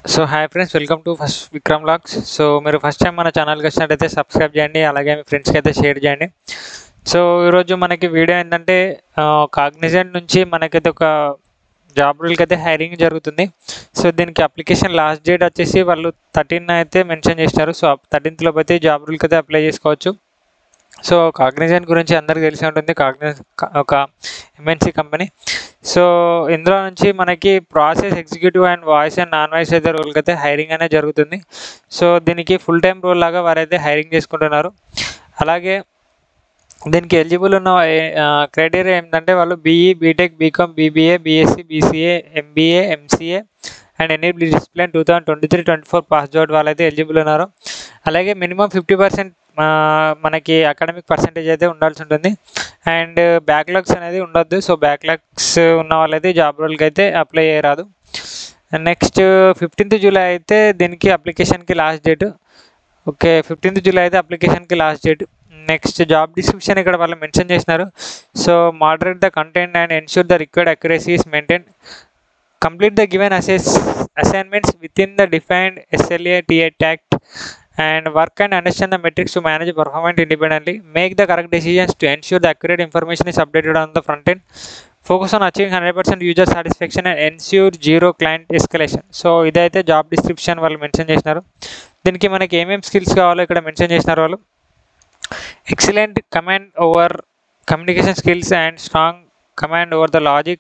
so hi friends welcome to first Vikram లాక్స్ so మీరు first time మన ఛానల్కి వచ్చినట్టయితే సబ్స్క్రైబ్ చేయండి అలాగే మీ ఫ్రెండ్స్కి అయితే షేర్ చేయండి సో ఈరోజు మనకి వీడియో ఏంటంటే కాగ్నిజెంట్ నుంచి మనకైతే ఒక జాబ్ రూల్కి అయితే హైరింగ్ జరుగుతుంది సో దీనికి అప్లికేషన్ లాస్ట్ డేట్ వచ్చేసి వాళ్ళు థర్టీన్ అయితే మెన్షన్ చేసినారు సో థర్టీన్త్ లోపు అయితే జాబ్ రూల్కి అయితే అప్లై చేసుకోవచ్చు సో కాగ్నిజెంట్ గురించి అందరికీ తెలిసి ఉంటుంది కాగ్నిజెంట్ ఒక ఎంఎన్సీ కంపెనీ సో ఇందులో నుంచి మనకి process executive and voice and non voice అయితే రోల్కి అయితే హైరింగ్ అనేది జరుగుతుంది సో దీనికి ఫుల్ టైం రోల్ లాగా వారైతే హైరింగ్ చేసుకుంటున్నారు అలాగే దీనికి ఎలిజిబుల్ ఉన్న క్రైటీరియా ఏంటంటే వాళ్ళు BE BTech BCom BBA BSc BCA MBA MCA and any discipline two thousand twenty three twenty four pass out వాళ్ళైతే ఎలిజిబుల్ ఉన్నారు అలాగే మినిమం ఫిఫ్టీ పర్సెంట్ మనకి అకాడమిక్ పర్సంటేజ్ అయితే ఉండాల్సి ఉంటుంది అండ్ బ్యాక్లాగ్స్ అనేది ఉండొద్దు సో బ్యాక్లాగ్స్ ఉన్న వాళ్ళైతే జాబ్ రోల్కి అయితే అప్లై చేయరాదు నెక్స్ట్ ఫిఫ్టీన్త్ జూలై అయితే దీనికి అప్లికేషన్కి last date okay fifteenth July అయితే అప్లికేషన్కి last date next job description ఇక్కడ వాళ్ళు మెన్షన్ చేసినారు so moderate the content and ensure the required accuracy is maintain complete the given asses assignments within the defined SLA TA tact and work and understand the metrics to manage performance independently make the correct decisions to ensure the accurate information is updated on the front end focus on achieving 100% user satisfaction and ensure zero client escalation so ఇదైతే job description వాళ్ళు mention చేసినారు దీనికి మనకి ఏమేమి skills కావాలో ఇక్కడ mention చేసినారు వాళ్ళు excellent command over communication skills and strong command over the logic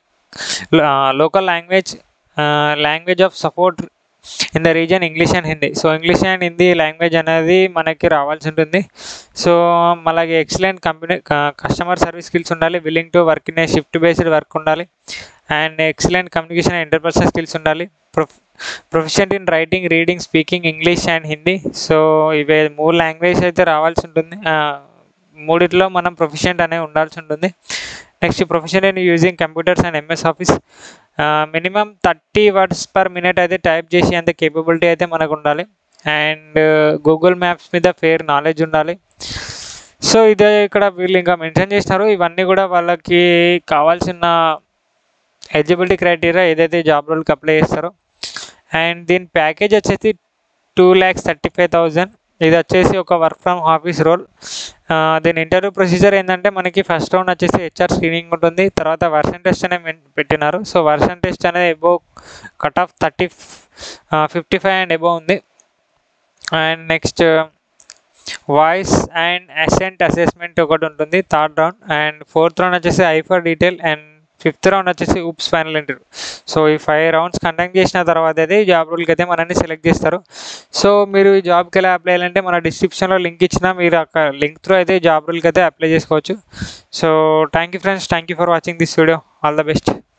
local language language of support in the region English and Hindi so English and Hindi language అనేది మనకి రావాల్సి ఉంటుంది సో అలాగే excellent company customer service skills ఉండాలి willing to work in a shift based work ఉండాలి and excellent communication and interpersonal skills ఉండాలి prof professional in writing reading speaking English and Hindi so ఇవే మూడు లాంగ్వేజ్ అయితే రావాల్సి ఉంటుంది మూడిట్లో మనం ప్రొఫెషనల్ అనేది ఉండాల్సి ఉంటుంది next professional in using computers and MS office minimum thirty words per minute అయితే టైప్ చేసి అంత కేపబిలిటీ అయితే మనకు ఉండాలి అండ్ గూగుల్ మ్యాప్స్ మీద ఫేర్ నాలెడ్జ్ ఉండాలి సో ఇదే ఇక్కడ వీళ్ళు ఇంకా మెన్షన్ చేసినారు ఇవన్నీ కూడా వాళ్ళకి కావాల్సిన ఎలిజిబిలిటీ క్రైటీరియా ఏదైతే జాబ్ రోల్కి అప్లై చేస్తారో అండ్ దీని ప్యాకేజ్ వచ్చేసి two lakhs thirty five thousand ఇది వచ్చేసి ఒక వర్క్ ఫ్రమ్ ఆఫీస్ రోల్ దీని ఇంటర్వ్యూ ప్రొసీజర్ ఏంటంటే మనకి ఫస్ట్ రౌండ్ వచ్చేసి హెచ్ఆర్ స్క్రీనింగ్ ఉంటుంది తర్వాత వర్షన్ టెస్ట్ అనేది పెట్టినారు సో వర్షన్ టెస్ట్ అనేది above cut off thirty fifty five and above ఉంది and next voice and ascent assessment ఒకటి ఉంటుంది third round and fourth round వచ్చేసి I for detail and fifth round వచ్చేసి ఉప్స్ ఫైనల్ ఇంటర్వ్యూ సో ఈ five rounds conduct చేసిన తర్వాత అయితే ఈ జాబ్ రోల్కి అయితే మనల్ని సెలెక్ట్ చేస్తారు సో మీరు ఈ జాబ్కి ఎలా అప్లై చేయాలంటే మన డిస్క్రిప్షన్లో లింక్ ఇచ్చినా మీరు అక్కడ లింక్ త్రూ అయితే జాబ్ రోల్కి అయితే అప్లై చేసుకోవచ్చు so thank you friends thank you for watching this video all the best